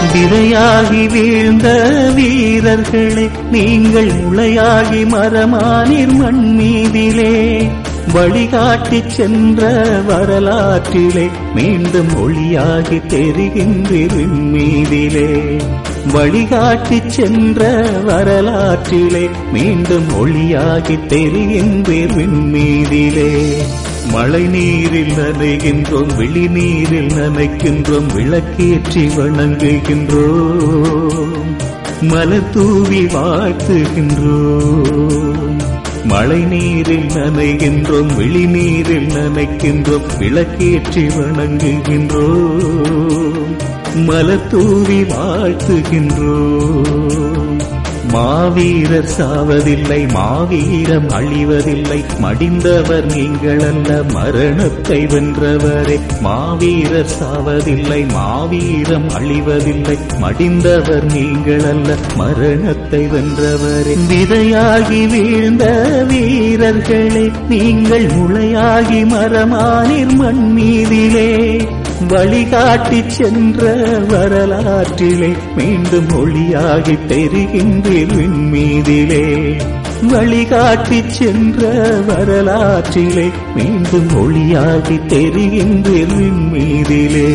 விதையாகி வீழ்ந்த வீரர்களே நீங்கள் முளையாகி மரமானீர் மண் மீதிலே வழிகாட்டி சென்ற வரலாற்றிலே மீண்டும் ஒளியாகி தெரிகின்றீர் மீதிலே வழிகாட்டி சென்ற வரலாற்றிலே மீண்டும் ஒளியாகி தெரிகின்றீர் விண்மீதிலே மழை நீரில் நனைகின்றோம் விழி நீரில் நனைக்கின்றோம் விளக்கேற்றி வணங்குகின்றோம் மலர் தூவி வாழ்த்துகின்றோம் மழை நீரில் நனைகின்றோம் விழி நீரில் நனைக்கின்றோம் விளக்கேற்றி வணங்குகின்றோம் மலர் தூவி வாழ்த்துகின்றோம் மாவீரர் சாவதில்லை மாவீரம் அழிவதில்லை மடிந்தவர் நீங்கள் அல்ல மரணத்தை வென்றவரே மாவீரர் சாவதில்லை மாவீரம் அழிவதில்லை மடிந்தவர் நீங்கள் அல்ல மரணத்தை வென்றவரே விதையாகி வீழ்ந்த வீரர்களே நீங்கள் முளையாகி மரமானீர் மண் மீதிலே வழிகாட்டி சென்ற வரலாற்றிலே மீண்டும் ஒளியாகி தெரிகின்றீர் விண்மீதிலே வழிகாட்டி சென்ற வரலாற்றிலே மீண்டும் ஒளியாகி தெரிகின்றீர் விண்மீதிலே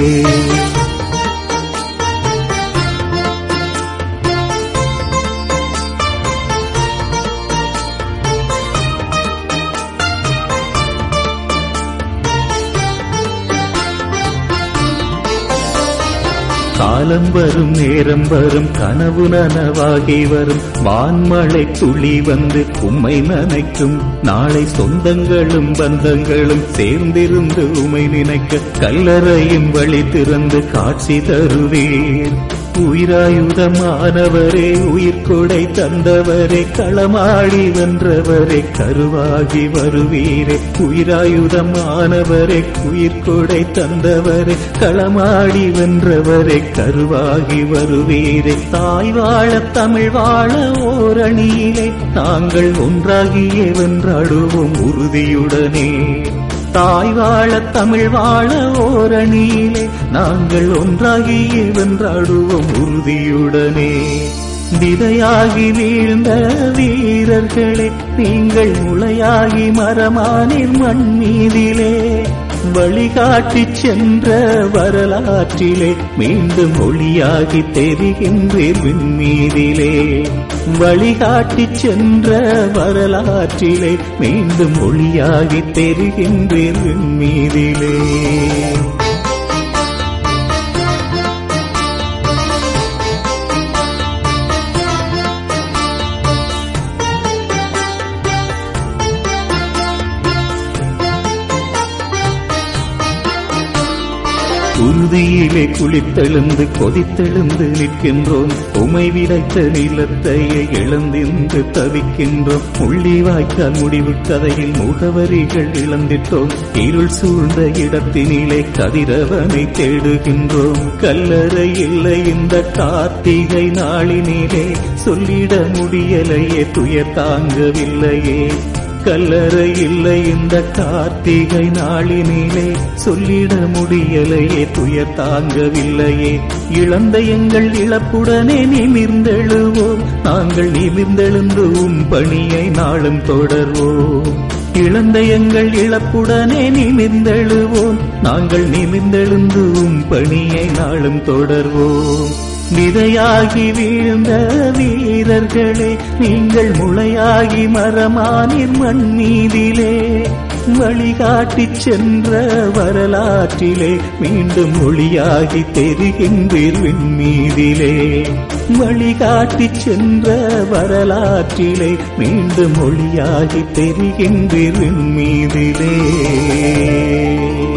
காலம் வரும் நேரம் வரும் கனவு நனவாகி வரும் வான்மழை துளி வந்து உம்மை நனைக்கும் நாளை சொந்தங்களும் பந்தங்களும் சேர்ந்திருந்து உமை நினைக்க கல்லறையும் வழி திறந்து காட்சி தருவீர் உயிராயுதமானவரே உயிர்கொடை தந்தவரே களமாடி வென்றவரே கருவாகி வருவீரே உயிராயுதமானவரே உயிர்கொடை தந்தவரே களமாடி வென்றவரே கருவாகி வருவீரே தாய் வாழ தமிழ் வாழ ஓரணியிலே நாங்கள் ஒன்றாகியே வென்றாடுவோம் உறுதியுடனே தாய் வாழ தமிழ் வாழ ஓரணியிலே நாங்கள் ஒன்றாகியே வென்றாடுவோம் உறுதியுடனே விதையாகி வீழ்ந்த வீரர்களே நீங்கள் முளையாகி மரமானீர் மண் மீதிலே வழிகாட்டி சென்ற வரலாற்றிலே மீண்டும் ஒளியாகி தெரிகின்றீர் விண்மீதிலே வழிகாட்டி சென்ற வரலாற்றிலே மீண்டும் ஒளியாகி தெரிகின்றீர் விண்மீதிலே உறுதியிலே குளித்தெழுந்து கொதித்தெழுந்து நிற்கின்றோம் உமை விதைத்த நிலத்தையே இழந்தின்று தவிக்கின்றோம் முள்ளி வாய்க்கால் முடிவு கதையில் முகவரிகள் இழந்திட்டோம் இருள் சூழ்ந்த இடத்தினிலே கதிரவனை தேடுகின்றோம் கல்லறை இல்லை இந்த கார்த்திகை நாளினிலே சொல்லிட முடியலையே துயர் தாங்கவில்லையே கல்லறை இல்லை இந்த கார்த்திகை நாளினிலே சொல்லிட முடியலையே துயர் தாங்கவில்லையே இழந்த எங்கள் இழப்புடனே நிமிர்ந்தெழுவோம் நாங்கள் நிமிர்ந்தெழுந்து உம் பணியை நாளும் தொடர்வோம் இழந்த எங்கள் இழப்புடனே நிமிர்ந்தெழுவோம் நாங்கள் நிமிர்ந்தெழுந்து உம் பணியை நாளும் தொடர்வோம் விதையாகி வீழ்ந்த வீரர்களே நீங்கள் முளையாகி மரமானீர் மண் மீதிலே வழிகாட்டி சென்ற வரலாற்றிலே மீண்டும் ஒளியாகி தெரிகின்றீர் விண்மீதிலே வழிகாட்டி சென்ற வரலாற்றிலே மீண்டும் ஒளியாகி தெரிகின்றீர் விண்மீதிலே